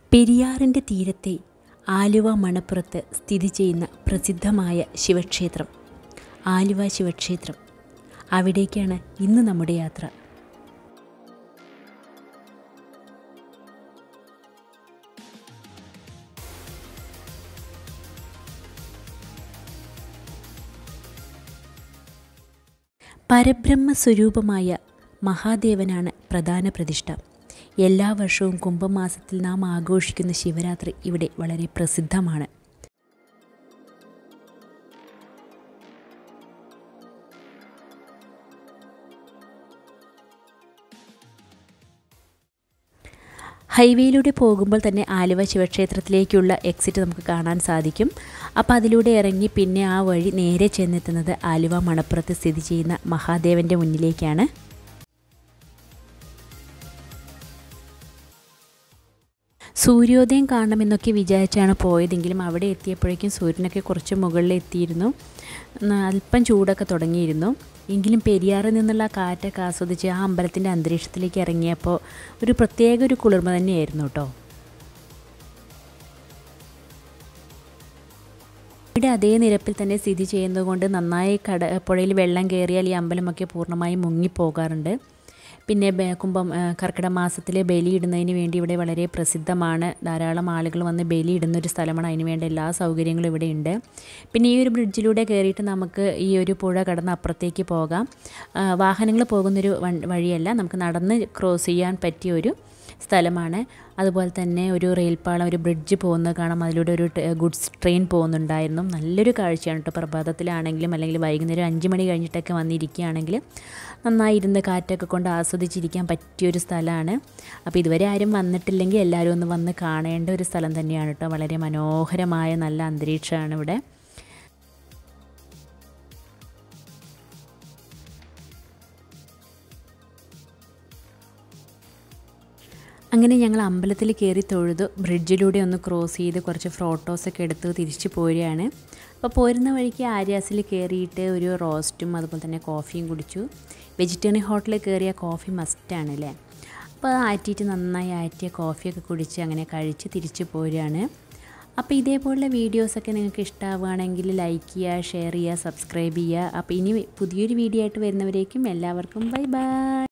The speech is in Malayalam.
പെരിയാറിൻ്റെ തീരത്തെ ആലുവ മണപ്പുറത്ത് സ്ഥിതി ചെയ്യുന്ന പ്രസിദ്ധമായ ശിവക്ഷേത്രം ആലുവ ശിവക്ഷേത്രം അവിടേക്കാണ് ഇന്ന് നമ്മുടെ യാത്ര പരബ്രഹ്മ സ്വരൂപമായ മഹാദേവനാണ് പ്രധാന പ്രതിഷ്ഠ എല്ലാ വർഷവും കുംഭമാസത്തിൽ നാം ആഘോഷിക്കുന്ന ശിവരാത്രി ഇവിടെ വളരെ പ്രസിദ്ധമാണ് ഹൈവേയിലൂടെ പോകുമ്പോൾ തന്നെ ആലുവ ശിവക്ഷേത്രത്തിലേക്കുള്ള എക്സിറ്റ് നമുക്ക് കാണാൻ സാധിക്കും അപ്പോൾ അതിലൂടെ ഇറങ്ങി പിന്നെ ആ വഴി നേരെ ചെന്നെത്തുന്നത് ആലുവ മണപ്പുറത്ത് സ്ഥിതി ചെയ്യുന്ന മഹാദേവൻ്റെ മുന്നിലേക്കാണ് സൂര്യോദയം കാണണമെന്നൊക്കെ വിചാരിച്ചാണ് പോയതെങ്കിലും അവിടെ എത്തിയപ്പോഴേക്കും സൂര്യനൊക്കെ കുറച്ച് മുകളിൽ എത്തിയിരുന്നു അല്പം ചൂടൊക്കെ തുടങ്ങിയിരുന്നു എങ്കിലും പെരിയാറിൽ നിന്നുള്ള കാറ്റൊക്കെ ആസ്വദിച്ച് ആ അമ്പലത്തിൻ്റെ അന്തരീക്ഷത്തിലേക്ക് ഇറങ്ങിയപ്പോൾ ഒരു പ്രത്യേക ഒരു കുളിർമ തന്നെയായിരുന്നു കേട്ടോ ഇവിടെ അതേ നിരപ്പിൽ തന്നെ സ്ഥിതി ചെയ്യുന്നതുകൊണ്ട് നന്നായി കട പുഴയിൽ വെള്ളം കയറിയാൽ ഈ അമ്പലമൊക്കെ പൂർണ്ണമായും മുങ്ങിപ്പോകാറുണ്ട് പിന്നെ കുംഭം കർക്കിടക മാസത്തിൽ ബലിയിടുന്നതിന് വേണ്ടി ഇവിടെ വളരെ പ്രസിദ്ധമാണ് ധാരാളം ആളുകൾ വന്ന് ബലിയിടുന്ന ഒരു സ്ഥലമാണ് അതിന് വേണ്ട എല്ലാ സൗകര്യങ്ങളും ഇവിടെ ഉണ്ട് പിന്നെ ഈ ഒരു ബ്രിഡ്ജിലൂടെ കയറിയിട്ട് നമുക്ക് ഈ ഒരു പുഴ കടന്ന് അപ്പുറത്തേക്ക് പോകാം വാഹനങ്ങൾ പോകുന്നൊരു വഴിയല്ല നമുക്ക് നടന്ന് ക്രോസ് ചെയ്യാൻ പറ്റിയ ഒരു സ്ഥലമാണ് അതുപോലെ തന്നെ ഒരു റെയിൽപാളം ഒരു ബ്രിഡ്ജ് പോകുന്നത് കാണാം അതിലൂടെ ഒരു ഗുഡ്സ് ട്രെയിൻ പോകുന്നുണ്ടായിരുന്നു നല്ലൊരു കാഴ്ചയാണ് കേട്ടോ പ്രഭാതത്തിലാണെങ്കിലും അല്ലെങ്കിൽ വൈകുന്നേരം അഞ്ച് മണി കഴിഞ്ഞിട്ടൊക്കെ വന്നിരിക്കുകയാണെങ്കിൽ നന്നായി ഇരുന്ന് കാറ്റൊക്കെ കൊണ്ട് ആസ്വദിച്ചിരിക്കാൻ പറ്റിയൊരു സ്ഥലമാണ് അപ്പോൾ ഇതുവരെ ആരും വന്നിട്ടില്ലെങ്കിൽ എല്ലാവരും ഒന്ന് വന്ന് കാണേണ്ട ഒരു സ്ഥലം തന്നെയാണ് കേട്ടോ വളരെ മനോഹരമായ നല്ല അന്തരീക്ഷമാണ് ഇവിടെ അങ്ങനെ ഞങ്ങൾ അമ്പലത്തിൽ കയറി തൊഴുതു ബ്രിഡ്ജിലൂടെ ഒന്ന് ക്രോസ് ചെയ്ത് കുറച്ച് ഫോട്ടോസൊക്കെ എടുത്ത് തിരിച്ചു പോരുകയാണ് അപ്പോൾ പോരുന്ന വഴിക്ക് ആര്യാസിൽ കയറിയിട്ട് ഒരു റോസ്റ്റും അതുപോലെ തന്നെ കോഫിയും കുടിച്ചു വെജിറ്റേറിയൻ ഹോട്ടലിൽ കയറിയ കോഫി മസ്റ്റാണ് അല്ലേ അപ്പോൾ ആറ്റിയിട്ട് നന്നായി ആറ്റിയ കോഫിയൊക്കെ കുടിച്ച് അങ്ങനെ കഴിച്ച് തിരിച്ചു പോരുകയാണ് അപ്പോൾ ഇതേപോലുള്ള വീഡിയോസൊക്കെ നിങ്ങൾക്ക് ഇഷ്ടമാവുകയാണെങ്കിൽ ലൈക്ക് ചെയ്യുക ഷെയർ ചെയ്യുക സബ്സ്ക്രൈബ് ചെയ്യുക അപ്പോൾ ഇനി പുതിയൊരു വീഡിയോ ആയിട്ട് വരുന്നവരേക്കും എല്ലാവർക്കും ബൈ ബൈ